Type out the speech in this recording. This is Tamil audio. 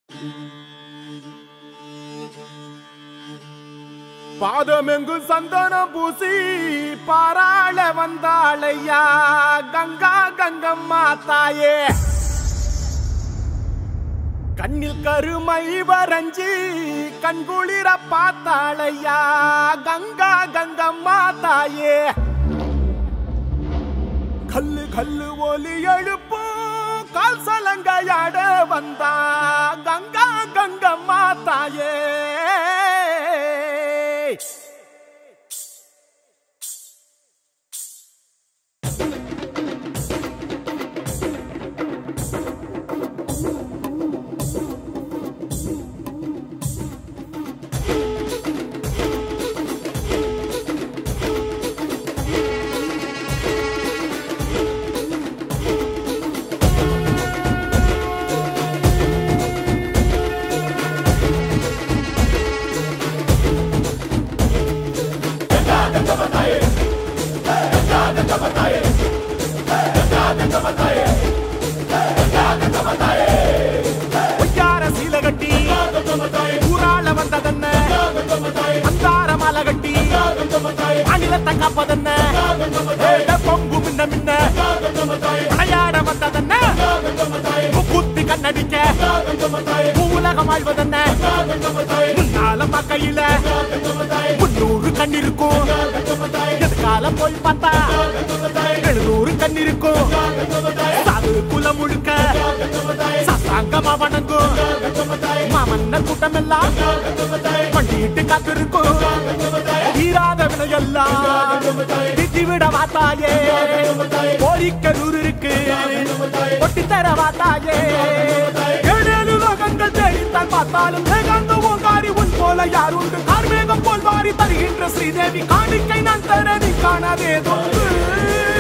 பாதமெங்கும் சந்தனம் பூசி பாராள வந்தாளையா கங்கா கங்கம்மா தாயே கண்ணில் கருமை வரைஞ்சி கண்குளிர பார்த்தாளையா கங்கா கங்கம்மா தாயே கல்லு கல்லு ஒலி எழுப்பு கால் சலங்கையாட வந்தா கங்கா கங்கம்மா தாயே ஒய்யார சீல கட்டி ஊராள வந்ததென்ன அந்தார மாலை கட்டி மாநிலத்தை காப்பதென்ன ஏட பொங்கு மின்ன மின்ன விளையாட வந்ததென்ன முக்குத்தி கண்ணடிக்க உலகம் ஆழ்வதென்ன முன்னால பக்கையில முன்னூறு கண் இருக்கும் எதுக்கால போய் பார்த்தா எழுநூறு கண் இருக்கும் சாது குலம் முழுக்க சசாங்கமா வணங்கும் மாமன்னர் கூட்டம் எல்லாம் பண்டிட்டு காத்திருக்கும் தீராத வினையெல்லாம் திட்டி விட வாத்தாயே கோரிக்கரூர் இருக்கு கொட்டி தர வாத்தாயே ஏழேழு லோகங்கள் தேடித்தான் பார்த்தாலும் ஏகாந்த ஓங்காரி உன் போல யார் உண்டு கார்மேகம் போல் வாரி தருகின்ற ஸ்ரீதேவி காணிக்கை நான் தர நீ காணாதே தொன்று